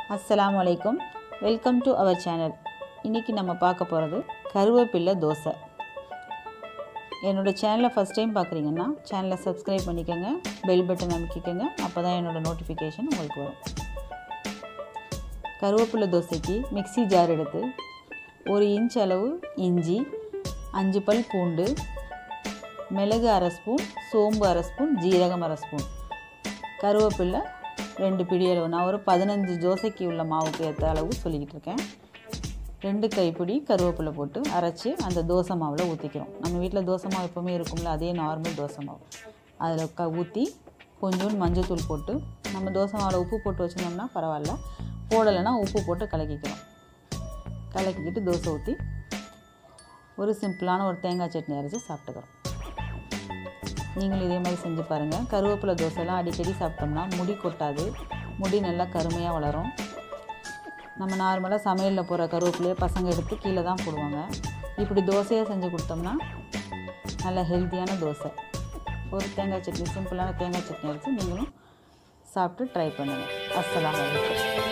அஸ்ஸலாமு அலைக்கும் welcome to our channel இன்றைக்கி நம்ம பார்க்க போகிறது கருவேப்பில்லை தோசை என்னோடய சேனலை ஃபஸ்ட் டைம் பார்க்குறீங்கன்னா சேனலை சப்ஸ்கிரைப் பண்ணிக்கோங்க பெல் பட்டன் அமைக்கிக்கோங்க அப்போ தான் என்னோடய நோட்டிஃபிகேஷன் உங்களுக்கு வரும் கருவேப்பிலை தோசைக்கு மிக்ஸி ஜார் எடுத்து ஒரு இன்ச் அளவு இஞ்சி அஞ்சு பல் பூண்டு மிளகு அரை ஸ்பூன் சோம்பு அரை ஸ்பூன் ஜீரகம் அரை ஸ்பூன் கருவேப்பிலை ரெண்டு பிடி அளவு நான் ஒரு பதினஞ்சு தோசைக்கு உள்ள மாவுக்கு ஏற்ற அளவு சொல்லிக்கிட்டு இருக்கேன் ரெண்டு கைப்பிடி கருவேப்பிலை போட்டு அரைச்சி அந்த தோசை மாவில் ஊற்றிக்கிறோம் நம்ம வீட்டில் தோசை மாவு எப்போவுமே இருக்கும்ல அதே நார்மல் தோசை மாவு அதில் க ஊற்றி கொஞ்சோண்டு மஞ்சத்தூள் போட்டு நம்ம தோசை மாவில் உப்பு போட்டு வச்சுருந்தோம்னா பரவாயில்ல போடலைன்னா உப்பு போட்டு கலக்கிக்கிறோம் கலக்கிக்கிட்டு தோசை ஊற்றி ஒரு சிம்பிளான ஒரு தேங்காய் சட்னி அரைச்சி சாப்பிட்டுக்கிறோம் நீங்களும் இதே மாதிரி செஞ்சு பாருங்கள் கருவேப்பிலை தோசைலாம் அடிக்கடி சாப்பிட்டோம்னா முடி கொட்டாது முடி நல்லா கருமையாக வளரும் நம்ம நார்மலாக சமையலில் போகிற கருவேப்பிலையை பசங்க எடுத்து கீழே தான் போடுவாங்க இப்படி தோசையாக செஞ்சு கொடுத்தோம்னா நல்ல ஹெல்த்தியான தோசை ஒரு தேங்காய் சட்னி சிம்பிளான தேங்காய் சட்னி அரைச்சி நீங்களும் சாப்பிட்டு ட்ரை பண்ணுங்கள் அஸ்ஸலாமு அலைக்கும்